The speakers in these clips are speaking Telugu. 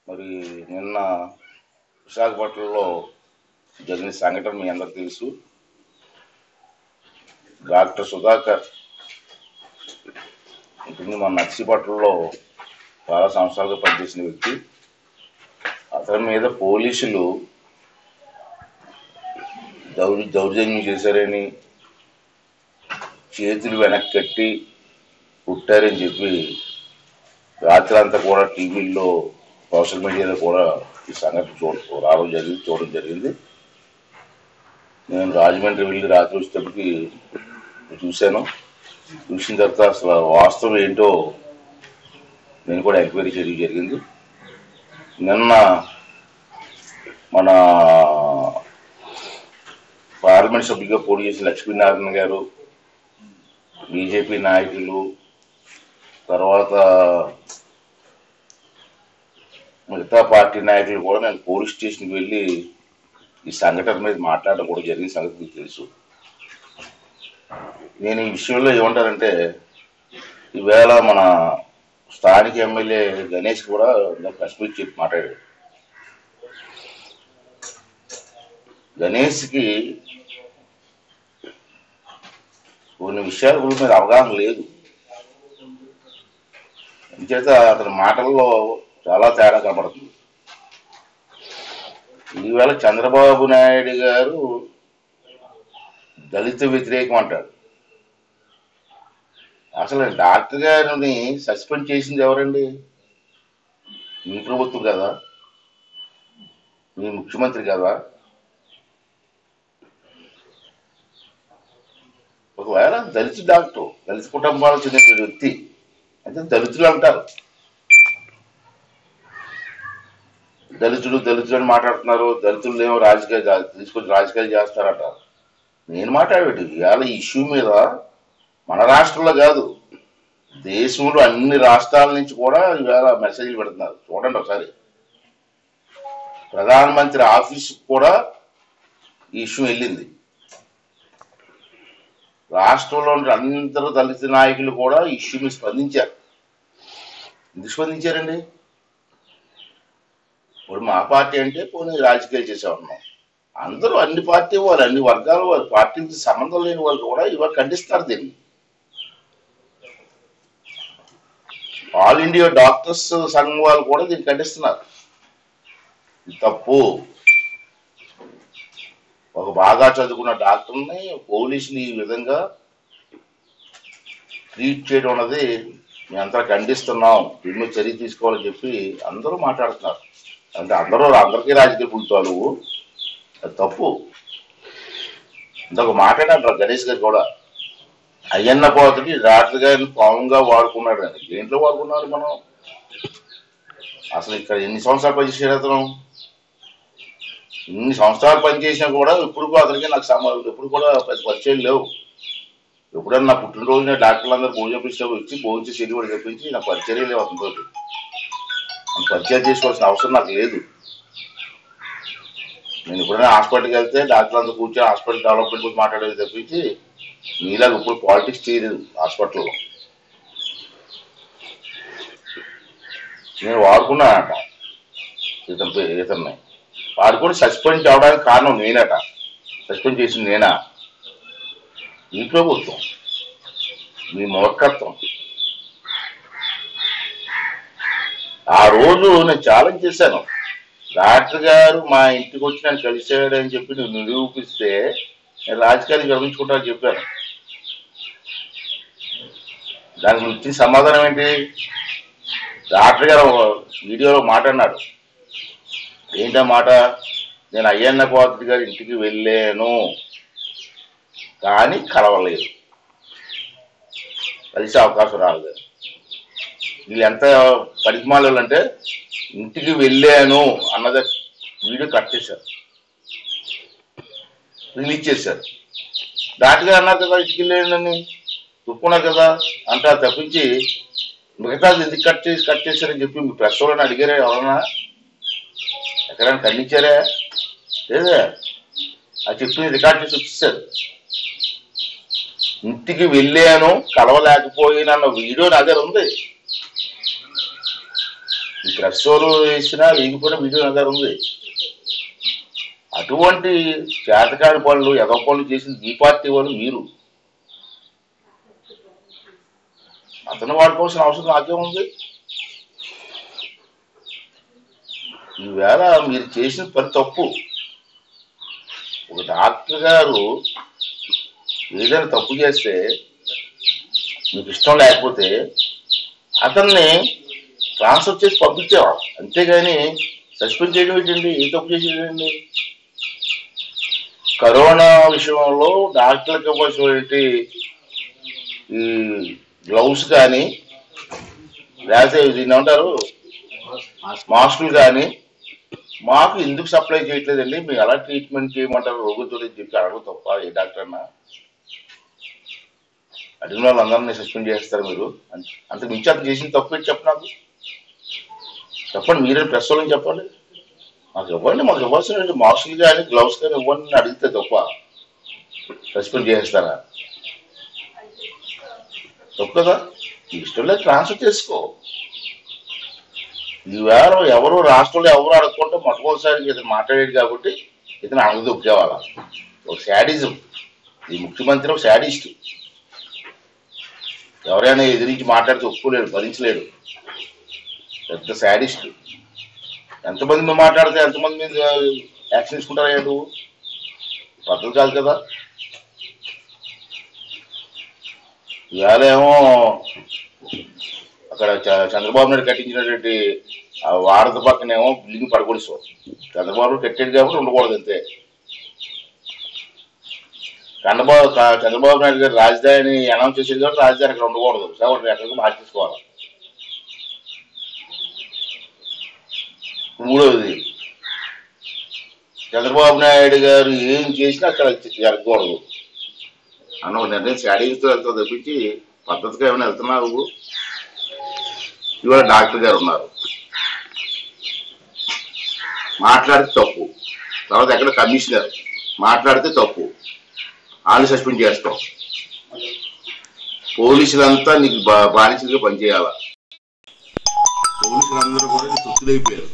మరి నిన్న విశాఖపట్నంలో జరిగిన సంఘటన మీ అందరికి తెలుసు డాక్టర్ సుధాకర్ ఇప్పుడు మన నర్సీపట్నంలో చాలా సంవత్సరాలుగా పనిచేసిన వ్యక్తి అతని మీద పోలీసులు దౌర్ దౌర్జన్యం చేశారని చేతులు వెనక్కి కట్టి పుట్టారని చెప్పి రాత్రి అంతా కూడా టీవీల్లో సోషల్ మీడియాలో కూడా ఈ సంగతి చూడ రావడం జరిగింది చూడడం జరిగింది నేను రాజమండ్రి వెళ్ళి రాత్రి వచ్చేటప్పటికి చూశాను చూసిన తర్వాత అసలు వాస్తవం ఏంటో నేను కూడా ఎంక్వైరీ చేయడం జరిగింది నిన్న మన పార్లమెంట్ సభ్యులుగా పోటీ చేసిన లక్ష్మీనారాయణ గారు బీజేపీ నాయకులు తర్వాత మిగతా పార్టీ నాయకులు కూడా నేను పోలీస్ స్టేషన్కి వెళ్ళి ఈ సంఘటన మీద మాట్లాడడం కూడా జరిగిన సంగతి మీకు తెలుసు నేను ఈ విషయంలో ఏమంటానంటే ఈవేళ మన స్థానిక ఎమ్మెల్యే గణేష్ కూడా ప్రెస్ మీట్ చెప్పి మాట్లాడాడు గణేష్కి కొన్ని విషయాల గురించి మీద అవగాహన లేదు అంచేత అతని మాటల్లో చాలా తేడా కనబడుతుంది ఈవేళ చంద్రబాబు నాయుడు గారు దళిత వ్యతిరేకం అంటాడు అసలు డాక్టర్ గారిని సస్పెండ్ చేసింది ఎవరండి మీ ప్రభుత్వం కదా మీ ముఖ్యమంత్రి కదా ఒకవేళ దళిత డాక్టర్ దళిత కుటుంబాలకు చెందిన వ్యక్తి అయితే దళితులు అంటారు దళితుడు దళితుడు అని మాట్లాడుతున్నారు దళితులు ఏమో రాజకీయాలు తీసుకొచ్చి రాజకీయాలు చేస్తారట నేను మాట్లాడేటి ఇవాళ ఈ ఇష్యూ మీద మన రాష్ట్రంలో కాదు దేశంలో అన్ని రాష్ట్రాల నుంచి కూడా ఇవాళ మెసేజ్లు పెడుతున్నారు చూడండి ఒకసారి ప్రధానమంత్రి ఆఫీస్ కూడా ఈ ఇష్యూ వెళ్ళింది రాష్ట్రంలో ఉన్న అందరూ దళిత నాయకులు కూడా ఈ ఇష్యూ మీద స్పందించారు ఎందుకు స్పందించారండి ఇప్పుడు మా పార్టీ అంటే పోనీ రాజకీయాలు చేసేవాళ్ళం అందరూ అన్ని పార్టీ వాళ్ళు అన్ని వర్గాలు వాళ్ళ పార్టీకి సంబంధం లేని వాళ్ళు కూడా ఇవాళ ఖండిస్తారు దీన్ని ఆల్ ఇండియా డాక్టర్స్ సంఘం వాళ్ళు కూడా దీన్ని ఖండిస్తున్నారు ఇది తప్పు ఒక బాగా చదువుకున్న డాక్టర్ని పోలీసులు ఈ విధంగా ట్రీట్ చేయడం అన్నది మేమంతా ఖండిస్తున్నాం దీని మీద చర్య తీసుకోవాలని చెప్పి అందరూ మాట్లాడుతున్నారు అంటే అందరూ అందరికీ రాజకీయ పులుతాలు అది తప్పు ఇంకొక మాట్లాడారు గణేష్ గారు కూడా అయ్యన్న పోతకి డాక్టర్ గారిని పావంగా వాడుకున్నాడు అని దేంట్లో వాడుకున్నారు మనం అసలు ఇక్కడ ఎన్ని సంవత్సరాలు పనిచేసాడు అతను ఇన్ని సంవత్సరాలు పనిచేసినా కూడా ఇప్పుడు కూడా అతనికి నాకు సంబంధం ఎప్పుడు కూడా పెద్ద పరిచయం లేవు ఎప్పుడన్నా నా పుట్టినరోజు నేను డాక్టర్లు అందరూ భోజనం పిలిచినా వచ్చి భోజనం చేసి కూడా చెప్పించి నాకు పరిచయం లేవు అతనితో అంత పరిచయం చేసుకోవాల్సిన అవసరం నాకు లేదు నేను ఎప్పుడైనా హాస్పిటల్కి వెళ్తే డాక్టర్ అందరూ కూర్చొని హాస్పిటల్ డెవలప్మెంట్ గురించి మాట్లాడేది తప్పించి నీలాగా ఇప్పుడు పాలిటిక్స్ చేయలేదు హాస్పిటల్లో నేను వాడుకున్నానట ఇతని పే- ఇతన్ని వాడుకొని సస్పెండ్ అవడానికి కారణం నేనట సస్పెండ్ చేసింది నేనా ఈ ప్రభుత్వం మీ మూర్ఖత్వం ఆ రోజు నేను ఛాలెంజ్ చేశాను డాక్టర్ గారు మా ఇంటికి వచ్చి నన్ను కలిశాడు అని చెప్పి నువ్వు నిరూపిస్తే నేను రాజకీయాలు గమనించుకుంటానని చెప్పాను దానికి నువ్వు ఇచ్చిన సమాధానం ఏంటి డాక్టర్ గారు వీడియోలో మాట్లాడినాడు ఏంటా మాట నేను అయ్యన్న పాత్రి గారి ఇంటికి వెళ్ళాను కానీ కలవలేదు కలిసే అవకాశం రాలేదు వీళ్ళు ఎంత పరిమాణాలు అంటే ఇంటికి వెళ్ళాను అన్నది వీడియో కట్ చేశారు రిలీజ్ చేశారు డాక్టర్ గారు అన్నారు కదా ఇంటికి వెళ్ళానని ఒప్పుకున్నారు కదా అంటే అది తప్పించి మిగతా ఎందుకు కట్ చేసి కట్ చేశారని చెప్పి మీ ప్రెస్ వాళ్ళని అడిగారా ఎవరన్నా ఎక్కడైనా ఖండించారా లేదా అది చెప్పి రికార్డ్ చేసి వచ్చేసారు ఇంటికి వెళ్ళాను కలవలేకపోయినా అన్న వీడియో నా దగ్గర ఉంది ఈ ప్రెస్ షోలు వేసినా వేయకపోయినా వీడియో నా దగ్గర ఉంది అటువంటి చేతకాని పనులు ఎదో పనులు చేసింది ఈ పార్టీ వాళ్ళు మీరు అతను వాడుకోవాల్సిన అవసరం నాకే ఉంది ఈవేళ మీరు చేసిన పని తప్పు ఒక డాక్టర్ గారు ఏదైనా తప్పు చేస్తే మీకు ఇష్టం లేకపోతే అతన్ని ట్రాన్స్ఫర్ చేసి పంపించేవాడు అంతేగాని సస్పెండ్ చేయడం ఏంటండి ఏ తప్పు చేసేదండి కరోనా విషయంలో డాక్టర్లకు ఇవ్వాల్సినటువంటి ఈ గ్లౌస్ కానీ లేకపోతే దీన్ని ఏమంటారు మాస్కులు కానీ మాకు ఎందుకు సప్లై చేయట్లేదండి మీరు ఎలా ట్రీట్మెంట్ చేయమంటారు రోగులతో చెప్పి అడగ తప్ప ఏ డాక్టర్ అన్నా అడిగిన వాళ్ళందరినీ సస్పెండ్ చేస్తారు మీరు అంత- అంత మించి అంత చేసిన తప్పు ఏంటి చెప్పు నాకు చెప్పండి మీరే ప్రెస్ వాళ్ళని చెప్పండి మాకు ఇవ్వండి మాకు ఇవ్వాల్సిన మాస్కులు కానీ గ్లౌస్ కానీ ఇవ్వండి అని అడిగితే తప్ప సస్పెండ్ చేస్తారా తప్పు కదా నీకు ఇష్టం లేదు ట్రాన్స్ఫర్ చేసుకో ఈవేళ ఎవరు రాష్ట్రంలో ఎవరు అడగకుండా మొట్టమొదటిసారి ఇతను మాట్లాడాడు కాబట్టి ఇతను అడగదొక్కేవాళ్ళ ఒక శాడిజం ఈ ముఖ్యమంత్రి ఒక శాడిస్ట్ ఎవరైనా ఎదిరించి మాట్లాడితే ఒప్పుకోలేడు భరించలేడు పెద్ద శాడిస్ట్ ఎంతమంది మీద మాట్లాడితే ఎంతమంది మీద యాక్షన్ తీసుకుంటారా నువ్వు పద్ధతి కాదు కదా ఇవాళ ఏమో అక్కడ చ- చంద్రబాబు నాయుడు కట్టించినటువంటి ఆ వారధి పక్కనేమో బిల్డింగ్ పడకూడదు చంద్రబాబు నాయుడు కట్టాడు కాబట్టి ఉండకూడదు అంతే చంద్రబాబు క- చంద్రబాబు నాయుడు గారు రాజధాని అనౌన్స్ చేసేది కాబట్టి రాజధాని అక్కడ ఉండకూడదు కాబట్టి ఎక్కడికి మార్చేసుకోవాలి మూడవది చంద్రబాబు నాయుడు గారు ఏం చేసినా అక్కడ జరగకూడదు అన్న ఒక నిర్ణయం శాడీతో వెళ్తా తప్పించి పద్ధతిగా ఏమైనా వెళ్తున్నావు నువ్వు ఇవాళ డాక్టర్ గారు ఉన్నారు మాట్లాడితే తప్పు తర్వాత ఎక్కడ కమిషనర్ మాట్లాడితే తప్పు వాళ్ళు సస్పెండ్ చేస్తాం పోలీసులంతా నీకు బా- బానిసలుగా పనిచేయాల పోలీసులందరూ కూడా నీకు తొత్తులైపోయారు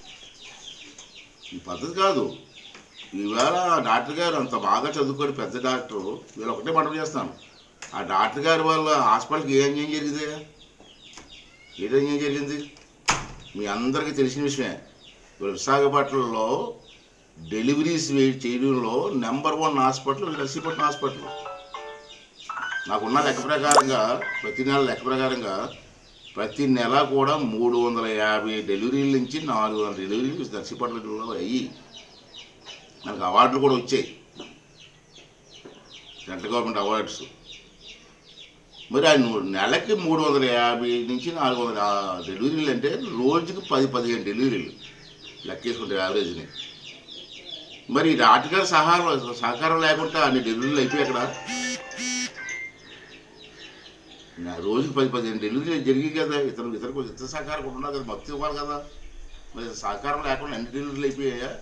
ఈ పద్ధతి కాదు ఈవేళ డాక్టర్ గారు అంత బాగా చదువుకొని పెద్ద డాక్టర్ వీళ్ళు ఒకటే మనం చేస్తాను ఆ డాక్టర్ గారి వల్ల హాస్పిటల్కి ఏ అన్యాయం జరిగింది ఏ అన్యాయం జరిగింది మీ అందరికీ తెలిసిన విషయమే ఇప్పుడు విశాఖపట్నంలో డెలివరీస్ వే- చేయడంలో number one hospital Narsipatnam hospital నాకున్న లెక్క ప్రకారంగా ప్రతి నెల లెక్క ప్రకారంగా ప్రతి నెల కూడా మూడు వందల యాభై డెలివరీల నుంచి నాలుగు వందల డెలివరీలు నర్సీపట్నంలో అయ్యి మనకు అవార్డులు కూడా వచ్చాయి సెంట్రల్ గవర్నమెంట్ అవార్డ్స్ మరి ఆ ను- నెలకి మూడు వందల యాభై నుంచి నాలుగు వందల డెలివరీలు అంటే రోజుకి పది పదిహేను డెలివరీలు లెక్కేసుకుంటే యావరేజ్ని మరి ఈ నాటకాల సహారం సహకారం లేకుండా అన్ని డెలివరీలు అయిపోయి అక్కడ నా రోజుకి పది పదిహేను డెలివరీలు జరిగాయి కదా ఇతను ఇతరులకు ఇతర సహకారం కూడా ఉన్నారు కదా మొత్తం ఇవ్వాలి కదా మరి సహకారం లేకుండా అన్ని డెలివరీలు అయిపోయాయా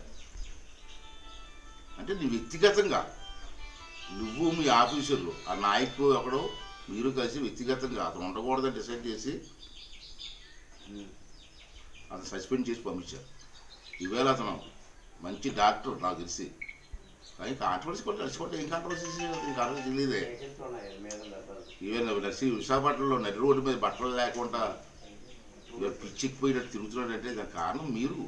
అంటే నీ వ్యక్తిగతంగా నువ్వు మీ ఆఫీసర్లు ఆ నాయకుడు ఒకడు మీరు కలిసి వ్యక్తిగతంగా అతను ఉండకూడదని డిసైడ్ చేసి అతను సస్పెండ్ చేసి పంపించారు ఈవేళ అతను మంచి డాక్టర్ నాకు తెలిసి కానీ కాంట్రవర్సీ కూడా నడుచుకుంటే ఏం కాంట్రవర్సీ కాంట్రవర్సీ తెలియదే ఈవెన్ నర్సి విశాఖపట్నంలో నడి రోడ్డు మీద బట్టలు లేకుండా ఇవాళ పిచ్చికిపోయినట్టు తిరుగుతున్నాడంటే దానికి కారణం మీరు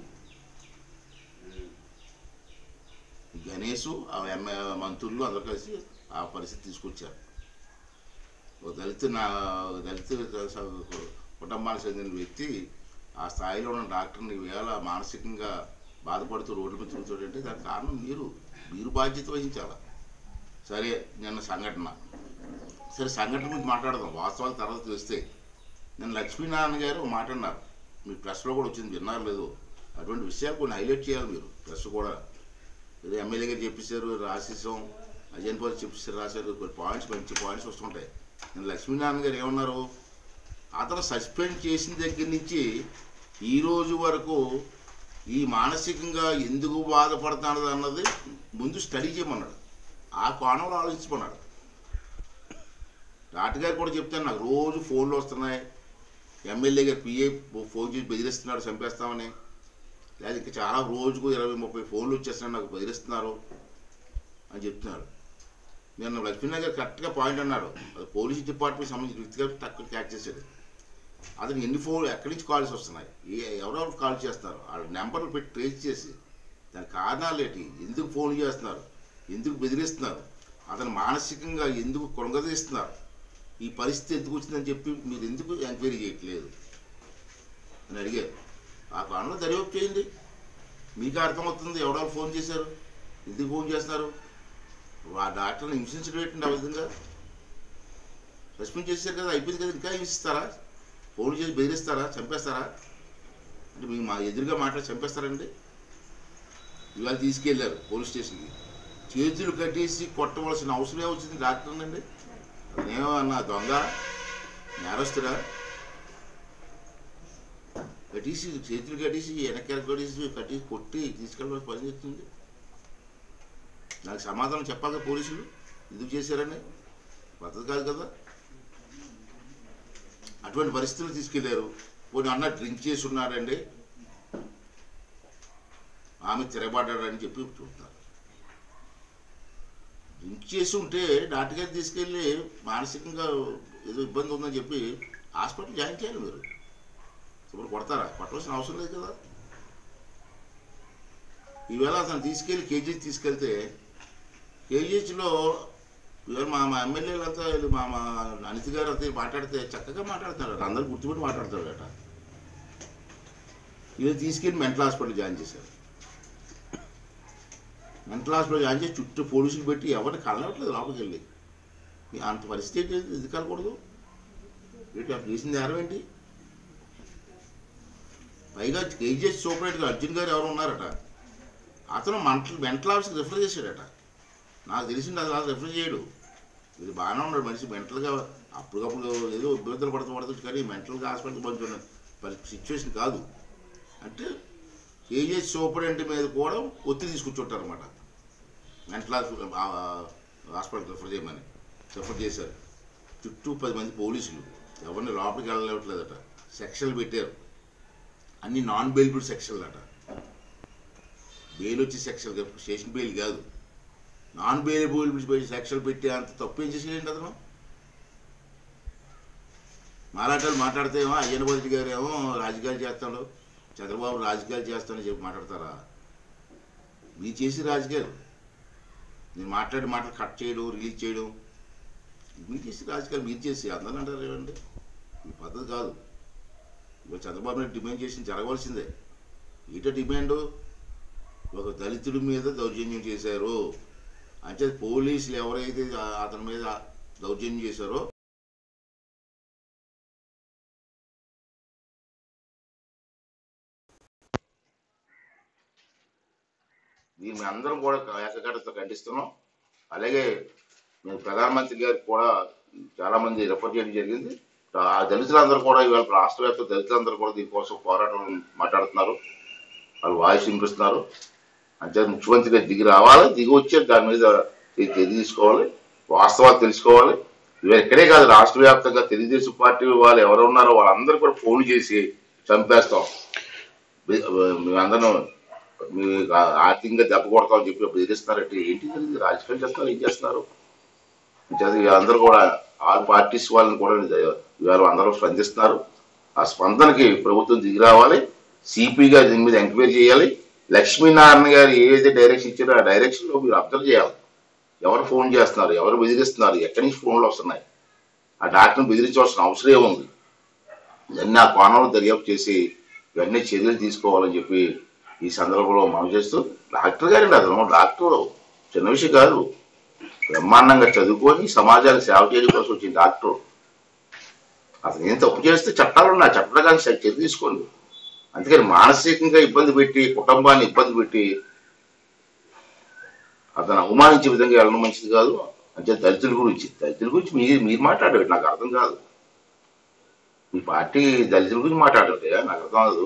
గణేష్ ఆ ఎమ్మె మంత్రులు అందరూ కలిసి ఆ పరిస్థితి తీసుకొచ్చారు ఓ దళిత నా దళిత కుటుంబానికి చెందిన వ్యక్తి ఆ స్థాయిలో ఉన్న డాక్టర్ని వేళ మానసికంగా బాధపడుతూ రోడ్డు మీద తిరుగుతాడంటే దానికి కారణం మీరు మీరు బాధ్యత వహించాలి సరే నిన్న సంఘటన సరే సంఘటన గురించి మాట్లాడదాం వాస్తవాలు తర్వాత తెలిస్తే నేను లక్ష్మీనారాయణ గారు ఒక మాట అన్నారు మీ ప్రెస్లో కూడా వచ్చింది విన్నారు లేదు అటువంటి విషయాలు కొన్ని హైలైట్ చేయాలి మీరు ప్రెస్ కూడా ఏదో ఎమ్మెల్యే గారు చెప్పేశారు రాసేసాం అజయన్ పాల్ చెప్పేసారు రాశారు కొన్ని పాయింట్స్ మంచి పాయింట్స్ వస్తుంటాయి నేను లక్ష్మీనారాయణ గారు ఏమన్నారు అతను సస్పెండ్ చేసిన దగ్గర నుంచి ఈ రోజు వరకు ఈ మానసికంగా ఎందుకు బాధపడుతున్నది అన్నది ముందు స్టడీ చేయమన్నాడు ఆ కోణంలో ఆలోచించమన్నాడు డాక్టర్ గారు కూడా చెప్తాను నాకు రోజు ఫోన్లు వస్తున్నాయి ఎమ్మెల్యే గారు పిఏ ఫోన్ చేసి బెదిరిస్తున్నాడు చంపేస్తామని లేదా ఇంకా చాలా రోజుకు ఇరవై ముప్పై ఫోన్లు వచ్చేస్తున్నాడు నాకు బెదిరిస్తున్నారు అని చెప్తున్నారు నేను లక్ష్మీనగర్ గారు కరెక్ట్గా పాయింట్ అన్నాడు అది పోలీస్ డిపార్ట్మెంట్ సంబంధించిన వ్యక్తిగా తక్కువ క్యాచ్ చేశాడు అతను ఎన్ని ఫోన్ ఎక్కడి నుంచి కాల్స్ వస్తున్నాయి ఏ ఎవరెవరు కాల్ చేస్తారు వాళ్ళ నెంబర్లు పెట్టి ట్రేస్ చేసి దాని కారణాలు ఏంటి ఎందుకు ఫోన్ చేస్తున్నారు ఎందుకు బెదిరిస్తున్నారు అతను మానసికంగా ఎందుకు కొనగదీస్తున్నారు ఈ పరిస్థితి ఎందుకు వచ్చిందని చెప్పి మీరు ఎందుకు ఎంక్వైరీ చేయట్లేదు అని అడిగారు ఆ కారణంలో దర్యాప్తు చేయండి మీకు అర్థమవుతుంది ఎవడో ఫోన్ చేశారు ఎందుకు ఫోన్ చేస్తున్నారు ఆ డాక్టర్ని హింసించడం ఏంటండి ఆ విధంగా సస్పెండ్ చేశారు కదా అయిపోయింది కదా ఇంకా హింసిస్తారా ఫోన్ చేసి బెదిరిస్తారా చంపేస్తారా అంటే మీకు మా ఎదురుగా మాట్లాడి చంపేస్తారండి ఇవాళ తీసుకెళ్లారు పోలీస్ స్టేషన్కి చేతులు కట్టేసి కొట్టవలసిన అవసరమే వచ్చింది డాక్టర్ అండి అదేమన్నా దొంగ నేరస్తుడా కట్టేసి చేతులు కట్టేసి వెనక్కి కట్టేసి కట్టేసి కొట్టి తీసుకెళ్ళవలసిన పని చేస్తుంది నాకు సమాధానం చెప్పాలి కదా పోలీసులు ఎందుకు చేశారని పద్ధతి కాదు కదా అటువంటి పరిస్థితులు తీసుకెళ్లారు పోనీ అన్న డ్రింక్ చేసి ఉన్నాడండి ఆమె తిరగబడ్డాడని చెప్పి చూస్తున్నారు డ్రింక్ చేసి ఉంటే డాక్టర్ గారు తీసుకెళ్ళి మానసికంగా ఏదో ఇబ్బంది ఉందని చెప్పి హాస్పిటల్ జాయిన్ చేయాలి మీరు ఇప్పుడు కొడతారా కొట్టవలసిన అవసరం లేదు కదా ఈవేళ అతను తీసుకెళ్ళి కేజీహెచ్ తీసుకెళ్తే కేజీహెచ్లో ఇవాళ మా మా ఎమ్మెల్యేలంతా వీళ్ళు మా మా అనిత గారు అంతా మాట్లాడితే చక్కగా మాట్లాడుతున్నాడు అందరూ గుర్తుపెట్టి మాట్లాడతాడట ఇవి తీసుకెళ్ళి మెంటల్ హాస్పిటల్ జాయిన్ చేశారు మెంటల్ హాస్పిటల్ జాయిన్ చేసి చుట్టూ పోలీసులు పెట్టి ఎవరిని కలవట్లేదు లోపలికి వెళ్ళి మీ అంత పరిస్థితి ఏంటి ఇది కలకూడదు ఏంటి అప్పుడు చేసింది నేరం ఏంటి పైగా కేజీఎస్ సూపరేట్గా అర్జున్ గారు ఎవరు ఉన్నారట అతను మంటలు మెంటల్ ఆఫీస్కి రిఫర్ చేశాడట నాకు తెలిసింది అది అలా రిఫర్ చేయడు ఇది బాగానే ఉన్నాడు మనిషి మెంటల్గా అప్పటికప్పుడు ఏదో ఇబ్బందులు పడుతూ పడుతుంది కానీ మెంటల్గా హాస్పిటల్ పంచున్న సిచ్యువేషన్ కాదు అంటే కేజీఎస్ సూపరింటెండెంట్ మీద కూడా ఒత్తిడి తీసుకొచ్చుంటారు అనమాట మెంటల్ హాస్పిటల్ హాస్పిటల్ రిఫర్ చేయమని రిఫర్ చేశారు చుట్టూ పది మంది పోలీసులు ఎవరిని లోపలికి వెళ్ళలేవట్లేదట సెక్షన్లు పెట్టారు అన్ని నాన్ బెయిలబుల్ సెక్షన్లు అట బెయిల్ వచ్చే సెక్షన్ స్టేషన్ బెయిల్ కాదు నాన్ బెయిలబుల్ సెక్షన్ పెట్టి అంత తప్పు ఏం చేసేయండి అతను మాలాటలు మాట్లాడితే ఏమో అయ్యన్న బదిరి గారు ఏమో రాజకీయాలు చేస్తాడు చంద్రబాబు రాజకీయాలు చేస్తాడని చెప్పి మాట్లాడతారా మీరు చేసి రాజకీయాలు నేను మాట్లాడి మాటలు కట్ చేయడం రిలీజ్ చేయడం మీరు చేసి రాజకీయాలు మీరు చేసి అందరూ అంటారు ఏమండి ఈ పద్ధతి కాదు ఇవాళ చంద్రబాబు నాయుడు డిమాండ్ చేసింది జరగవలసిందే ఈట డిమాండ్ ఒక దళితుడి మీద దౌర్జన్యం చేశారు అంటే పోలీసులు ఎవరైతే ఆ- అతని మీద దౌర్జన్యం చేశారో దీన్ని అందరం కూడా ఏకగడతో ఖండిస్తున్నాం అలాగే మేము ప్రధానమంత్రి గారికి కూడా చాలా మంది రిఫర్ చేయడం జరిగింది ఆ దళితులందరూ కూడా ఇవాళ రాష్ట్ర వ్యాప్త దళితులందరూ కూడా దీనికోసం పోరాటం మాట్లాడుతున్నారు వాళ్ళు వాయిస్ వినిపిస్తున్నారు అంటే ముఖ్యమంత్రి గారు దిగి రావాలి దిగి వచ్చి దాని మీద చర్య తీసుకోవాలి వాస్తవాలు తెలుసుకోవాలి ఇవాళ ఇక్కడే కాదు రాష్ట్ర వ్యాప్తంగా తెలుగుదేశం పార్టీ వాళ్ళు ఎవరు ఉన్నారో వాళ్ళందరూ కూడా ఫోన్ చేసి చంపేస్తాం బె- మేమందరం మీ ఆ- ఆర్థికంగా దెబ్బ కొడతామని చెప్పి బెదిరిస్తున్నారంటే ఏంటి ఇది? రాజకీయం చేస్తున్నారు ఏం చేస్తున్నారు చదివి అందరూ కూడా ఆల్ పార్టీస్ వాళ్ళని కూడా ఇవాళ అందరూ స్పందిస్తున్నారు ఆ స్పందనకి ప్రభుత్వం దిగి రావాలి సిపి గారు దీని మీద ఎంక్వైరీ చేయాలి లక్ష్మీనారాయణ గారు ఏదైతే డైరెక్షన్ ఇచ్చారో ఆ డైరెక్షన్ లో మీరు అబ్జర్వ్ చేయాలి ఎవరు ఫోన్ చేస్తున్నారు ఎవరు బెదిరిస్తున్నారు ఎక్కడి నుంచి ఫోన్లు వస్తున్నాయి ఆ డాక్టర్ని బెదిరించవలసిన అవసరం ఏముంది ఇవన్నీ ఆ కోణంలో దర్యాప్తు చేసి ఇవన్నీ చర్యలు తీసుకోవాలని చెప్పి ఈ సందర్భంలో మనం చేస్తూ డాక్టర్ గారండి అతను డాక్టర్ చిన్న విషయం కాదు బ్రహ్మాండంగా చదువుకొని సమాజానికి సేవ చేయడం కోసం వచ్చిన డాక్టర్ అతను ఏం తప్పు చేస్తే చట్టాలు ఉన్నాయి చట్ట ప్రకారం చర్య తీసుకోండి అందుకని మానసికంగా ఇబ్బంది పెట్టి కుటుంబాన్ని ఇబ్బంది పెట్టి అతను అవమానించే విధంగా వెళ్ళడం మంచిది కాదు అంటే దళితుల గురించి దళితుల గురించి మీరు మీరు మాట్లాడేది నాకు అర్థం కాదు మీ పార్టీ దళితుల గురించి మాట్లాడటే నాకు అర్థం కాదు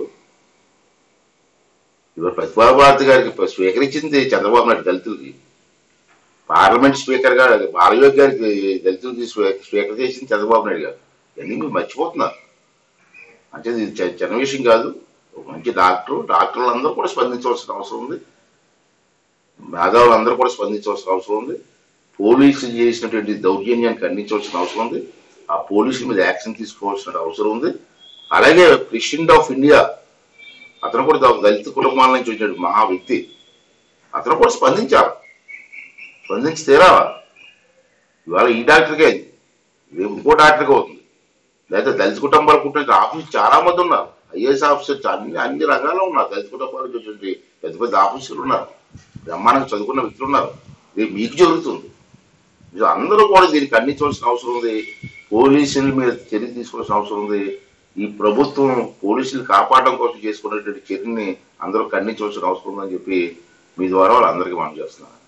ఇవాళ ప్రతిభా భారతి గారికి ఇప్పుడు స్వీకరించింది చంద్రబాబు నాయుడు దళితులకి పార్లమెంట్ స్పీకర్ గారు బాలయోగి గారికి దళితులకి స్వీ- స్వీకరణ చేసింది చంద్రబాబు నాయుడు గారు ఇవన్నీ మీరు మర్చిపోతున్నారు అంటే ఇది చి- చిన్న విషయం కాదు ఒక మంచి డాక్టర్ డాక్టర్లు అందరూ కూడా స్పందించవలసిన అవసరం ఉంది మేధావులు అందరూ కూడా స్పందించవలసిన అవసరం ఉంది పోలీసులు చేసినటువంటి దౌర్జన్యాన్ని ఖండించవలసిన అవసరం ఉంది ఆ పోలీసుల మీద యాక్షన్ తీసుకోవాల్సిన అవసరం ఉంది అలాగే ప్రెసిడెంట్ ఆఫ్ ఇండియా అతను కూడా ద- దళిత కుటుంబాల నుంచి వచ్చిన మహా వ్యక్తి అతను కూడా స్పందించాలి స్పందించి తీరాలా ఇవాళ ఈ డాక్టర్కే అయింది రేపు ఇంకో డాక్టర్కి అవుతుంది లేదా దళిత కుటుంబాలు కుటుంబ ఆఫీస్ చాలా మంది ఉన్నారు ఐఏఎస్ ఆఫీసర్స్ అన్ని అన్ని రంగాల్లో ఉన్నారు దళిత కుటుంబాల నుంచి వచ్చినటువంటి పెద్ద పెద్ద ఆఫీసర్లు ఉన్నారు బ్రహ్మాండంగా చదువుకున్న వ్యక్తులు ఉన్నారు రేపు మీకు జరుగుతుంది మీరు అందరూ కూడా దీన్ని ఖండించవలసిన అవసరం ఉంది పోలీసుల మీద చర్య తీసుకోవాల్సిన అవసరం ఉంది ఈ ప్రభుత్వం పోలీసులు కాపాడడం కోసం చేసుకున్నటువంటి చర్యని అందరూ ఖండించవలసిన అవసరం ఉందని చెప్పి మీ ద్వారా వాళ్ళందరికీ మనం చేస్తున్నాను